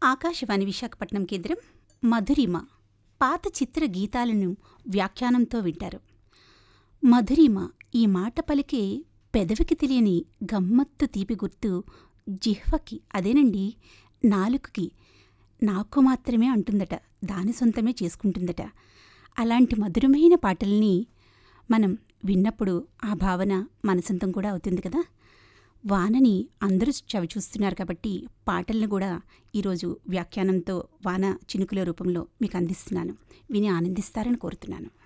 ఆకాశవాణి విశాఖపట్నం కేంద్రం మధురిమ పాత చిత్ర గీతాలను వ్యాఖ్యానంతో వింటారు మధురిమ ఈ మాట పలికే పెదవికి తెలియని గమ్మత్తు తీపి గుర్తు జిహ్వకి అదేనండి నాలుకకి నాకు మాత్రమే అంటుందట దాని సొంతమే చేసుకుంటుందట అలాంటి మధురమైన పాటల్ని మనం విన్నప్పుడు ఆ భావన మన సొంతం కూడా అవుతుంది కదా వానని అందరూ చవి చూస్తున్నారు కాబట్టి పాటలను కూడా ఈరోజు వ్యాఖ్యానంతో వాన చినుకుల రూపంలో మీకు అందిస్తున్నాను విని ఆనందిస్తారని కోరుతున్నాను